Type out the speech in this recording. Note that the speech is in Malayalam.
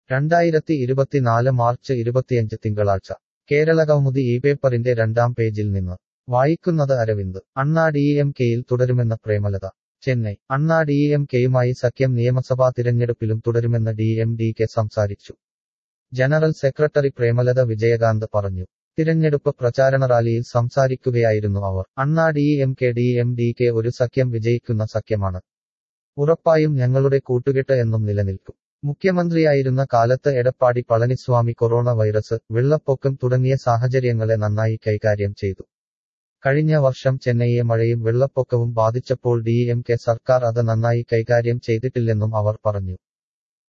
രണ്ടായിരത്തി ഇരുപത്തിനാല് മാർച്ച് ഇരുപത്തിയഞ്ച് തിങ്കളാഴ്ച കേരളകൗമുദി ഈ പേപ്പറിന്റെ രണ്ടാം പേജിൽ നിന്ന് വായിക്കുന്നത് അരവിന്ദ് അണ്ണാ ഡി എം കെയിൽ തുടരുമെന്ന പ്രേമലത ചെന്നൈ അണ്ണാ ഡി എം കെയുമായി സഖ്യം നിയമസഭാ തിരഞ്ഞെടുപ്പിലും തുടരുമെന്ന് ഡി എം ഡി കെ സംസാരിച്ചു ജനറൽ സെക്രട്ടറി പ്രേമലത വിജയകാന്ത് പറഞ്ഞു തിരഞ്ഞെടുപ്പ് പ്രചാരണ റാലിയിൽ സംസാരിക്കുകയായിരുന്നു അവർ Anna D M K D M D K ഒരു സഖ്യം വിജയിക്കുന്ന സഖ്യമാണ് ഉറപ്പായും ഞങ്ങളുടെ കൂട്ടുകെട്ട് എന്നും നിലനിൽക്കും മുഖ്യമന്ത്രിയായിരുന്ന കാലത്ത് എടപ്പാടി പളനിസ്വാമി കൊറോണ വൈറസ് വെള്ളപ്പൊക്കം തുടങ്ങിയ സാഹചര്യങ്ങളെ നന്നായി കൈകാര്യം ചെയ്തു കഴിഞ്ഞ വർഷം ചെന്നൈയെ മഴയും വെള്ളപ്പൊക്കവും ബാധിച്ചപ്പോൾ ഡി എം കെ സർക്കാർ അത് നന്നായി കൈകാര്യം ചെയ്തിട്ടില്ലെന്നും അവർ പറഞ്ഞു